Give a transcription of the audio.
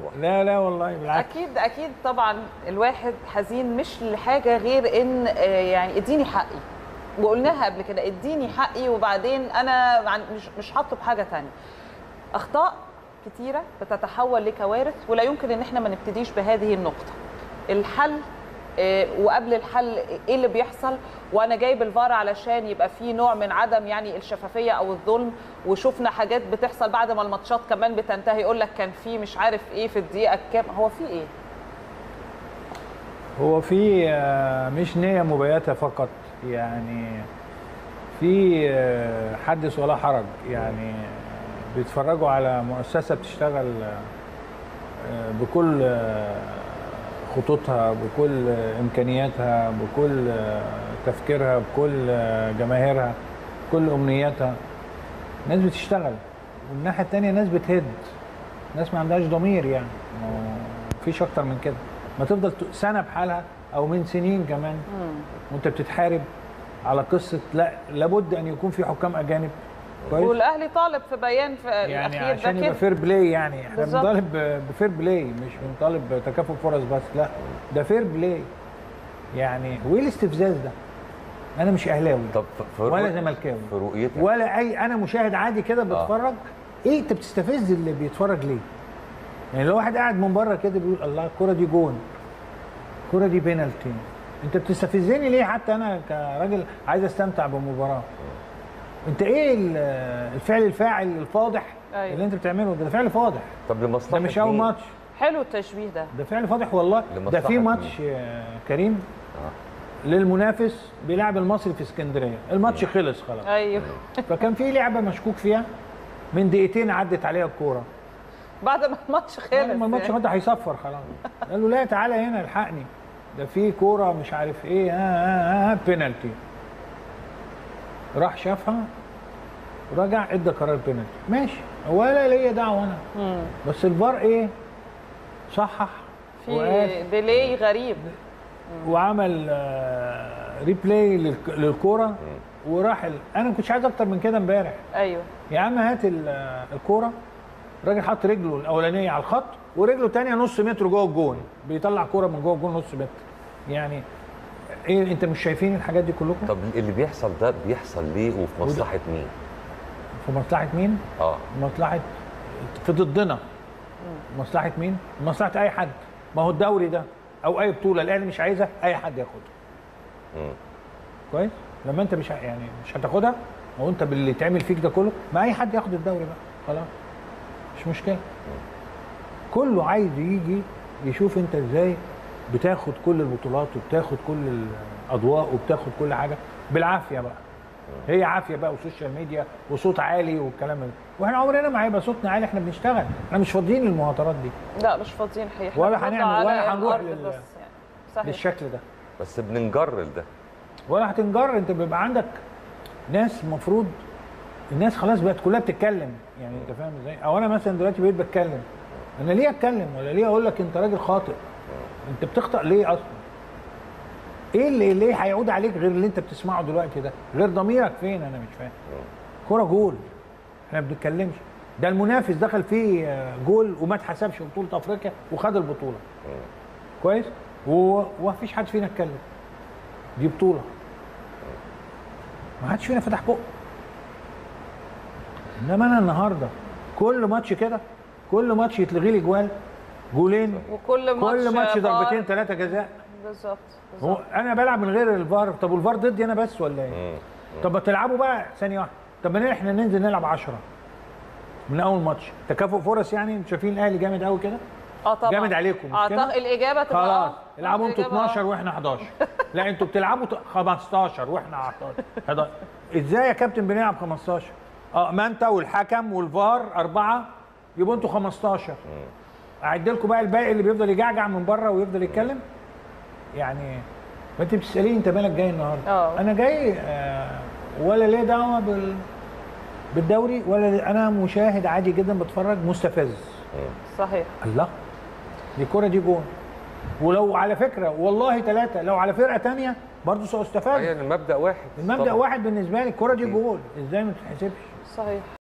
لا لا والله بالعكس اكيد اكيد طبعا الواحد حزين مش لحاجه غير ان آه، يعني اديني حقي وقلناها قبل كده اديني حقي وبعدين انا عن- مش مش هطلب حاجه تانية اخطاء كتيره بتتحول لكوارث ولا يمكن ان احنا ما نبتديش بهذه النقطه الحل آه، وقبل الحل ايه اللي بيحصل وانا جايب الفار علشان يبقى في نوع من عدم يعني الشفافيه او الظلم وشفنا حاجات بتحصل بعد ما الماتشات كمان بتنتهي يقول لك كان في مش عارف ايه في الدقيقه كام هو في ايه هو في آه، مش نية مبيتة فقط يعني في آه، حدث ولا حرج يعني بيتفرجوا على مؤسسة بتشتغل آه، بكل آه، خطوطها بكل آه، إمكانياتها بكل آه، تفكيرها بكل آه، جماهيرها بكل أمنياتها ناس بتشتغل والناحية التانية ناس بتهد ناس ما عندهاش ضمير يعني ما هو مفيش أكتر من كده ما تفضل ت- سنة بحالها أو من سنين كمان وأنت بتتحارب على قصة لا لابد أن يكون في حكام أجانب كويس والاهلي طالب في بيان في يعني الاخير عشان ده يبقى كده فير بلاي يعني احنا بالظبط. بنطالب ب- بفير بلاي مش بنطالب بتكافؤ فرص بس لا ده فير بلاي يعني وايه الاستفزاز ده؟ انا مش اهلاوي طب ف- في ولا رؤ- زملكاوي في رؤيتك ولا اي انا مشاهد عادي كده بتفرج ايه انت بتستفز اللي بيتفرج ليه؟ يعني لو واحد قاعد من بره كده بيقول الله الكره دي جون الكره دي بينالتي انت بتستفزني ليه حتى انا كراجل عايز استمتع بالمباراه انت ايه ال- الفعل الفاعل الفاضح أيوة. اللي انت بتعمله ده, ده فعل فاضح طب لمصلحه ده مش اول مين؟ ماتش حلو التشبيه ده ده فعل فاضح والله ده لمصلحة في مين؟ ماتش يا كريم للمنافس بيلعب المصري في اسكندريه الماتش خلص خلاص ايوه فكان في لعبه مشكوك فيها من دقيقتين عدت عليها الكوره بعد ما الماتش خلص لما الماتش يعني. غدا هيصفر خلاص قال له لا تعالى هنا الحقني ده في كوره مش عارف ايه ها ها ها بينالتي راح شافها ورجع ادى قرار بينالتي ماشي ولا ليا دعوه انا مم. بس الفار ايه صحح وقال في ديلي غريب وعمل آه، ريبلاي للك- للكوره وراح ال... انا ما كنتش عايز اكتر من كده امبارح ايوه يا عم هات ال- آه، الكوره الراجل حط رجله الاولانيه على الخط ورجله الثانيه نص متر جوه الجون بيطلع كوره من جوه الجون نص متر يعني ايه انت مش شايفين الحاجات دي كلكم طب اللي بيحصل ده بيحصل ليه وفي مصلحه مين؟ في مصلحه مين اه مصلحه في ضدنا مصلحه مين مصلحه اي حد ما هو الدوري ده او اي بطوله الاهلي مش عايزها اي حد ياخدها مم. كويس لما انت مش ه- يعني مش هتاخدها او انت باللي اتعمل فيك ده كله ما اي حد ياخد الدوري بقى خلاص مش مشكله كله عايز يجي يشوف انت ازاي بتاخد كل البطولات وبتاخد كل الاضواء وبتاخد كل حاجه بالعافيه بقى هي عافيه بقى وسوشيال ميديا وصوت عالي والكلام ده واحنا عمرنا ما هيبقى صوتنا عالي احنا بنشتغل احنا مش فاضيين للمهاترات دي لا مش فاضيين حقيقة ولا إحنا هنعمل- بنرد ولا على هنروح الأرض لل- بس يعني. صحيح بالشكل ده بس بننجر ده ولا هتنجر انت بيبقى عندك ناس المفروض الناس خلاص بقت كلها بتتكلم يعني انت فاهم ازاي او انا مثلا دلوقتي بقيت بتكلم انا ليه اتكلم ولا ليه اقول لك انت راجل خاطئ انت بتخطئ ليه اصلا ايه اللي ليه هيعود عليك غير اللي انت بتسمعه دلوقتي ده غير ضميرك فين انا مش فاهم كرة جول احنا ما بنتكلمش ده المنافس دخل فيه آه، جول وما اتحسبش في بطوله افريقيا وخد البطوله كويس و- ومفيش حد فينا اتكلم دي بطوله ما حدش فينا فتح بقه انما انا النهارده كل ماتش كده كل ماتش يتلغي لي جوال جولين وكل ماتش كل ماتش فار. ضربتين ثلاثه جزاء بالظبط هو بالظبط انا بلعب من غير الفار طب والفار ضدي انا بس ولا ايه؟ طب ما تلعبوا بقى ثانيه واحده طب ما احنا ننزل نلعب 10 من اول ماتش تكافؤ فرص يعني انتوا شايفين الاهلي جامد قوي كده اه طبعا جامد عليكم، مش كده؟ اعتقد الاجابه تبقى خلاص آه. العبوا انتوا الإجابة آه. 12 واحنا 11 لا انتوا بتلعبوا ت- 15 واحنا 11 11 ازاي يا كابتن بنلعب 15 اه ما انت والحكم والفار اربعه يبقوا انتوا 15 اعد لكم بقى الباقي اللي بيفضل يجعجع من بره ويفضل يتكلم يعني فانت بتساليني انت مالك جاي النهارده اه. انا جاي آه ولا ليه دعوه بال بالدوري ولا ليه- انا مشاهد عادي جدا بتفرج مستفز صحيح الله دي الكرة دي جون ولو على فكرة والله ثلاثة لو على فرقة تانية برضه سأستفاد يعني المبدا واحد المبدأ طبعاً. واحد بالنسبة لي الكرة دي جول ازاي ما تتحسبش صحيح